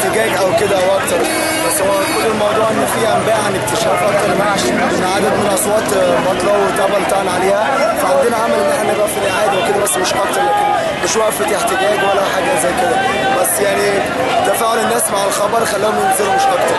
احتجاج او كده او اكتر بس هو كل الموضوع ان في انباء عن اكتشاف اكتر من عدد من اصوات بطلة وتبل طعن عليها فعندنا امل ان احنا نبقى في الاعاده وكده بس مش اكتر لكن مش وقفه احتجاج ولا حاجه زي كده بس يعني تفاعل الناس مع الخبر خلاهم ينزلوا مش اكتر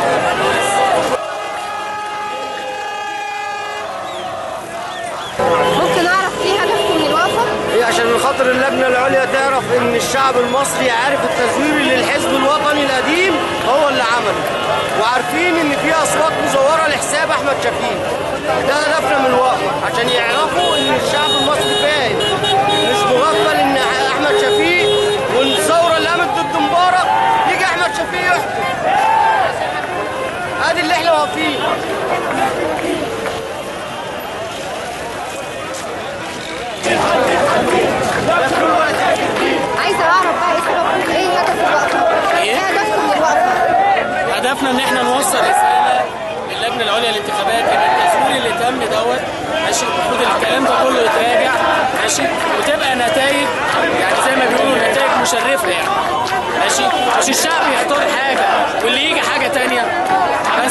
ممكن اعرف ايه هدفكم من الوقفه؟ هي عشان خاطر اللجنة العليا تعرف ان الشعب المصري عارف التزوير اللي الحزب الوطني القديم هو اللي عمله وعارفين ان في اصوات مزورة لحساب احمد شفيق ده هدفنا من الوقفة عشان يعرفوا ان الشعب المصري فاهم مش مغفل ان احمد شفيق والثورة اللي قامت ضد مبارك يجي احمد شفيق يحكم ادي اللي احنا واقفين عايزه اعرف بقى ايه سبب ايه هدف الوقفه؟ ايه هدفكم من الوقفه؟ هدفنا ان احنا نوصل رساله للجنه العليا للانتخابات ان التزوير اللي تم دوت ماشي المفروض الكلام ده كله يتراجع ماشي وتبقى نتائج يعني زي ما بيقولوا نتائج مشرفه يعني ماشي مش الشعب يختار حاجه واللي يجي حاجه تانية بس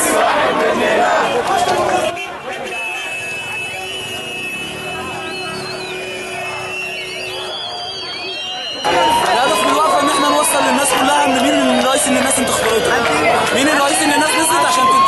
الهدف من الوقفه ان احنا نوصل للناس كلها ان مين الرئيس اللي الناس انتخبته مين الرئيس اللي الناس نزلت عشان تنتخبه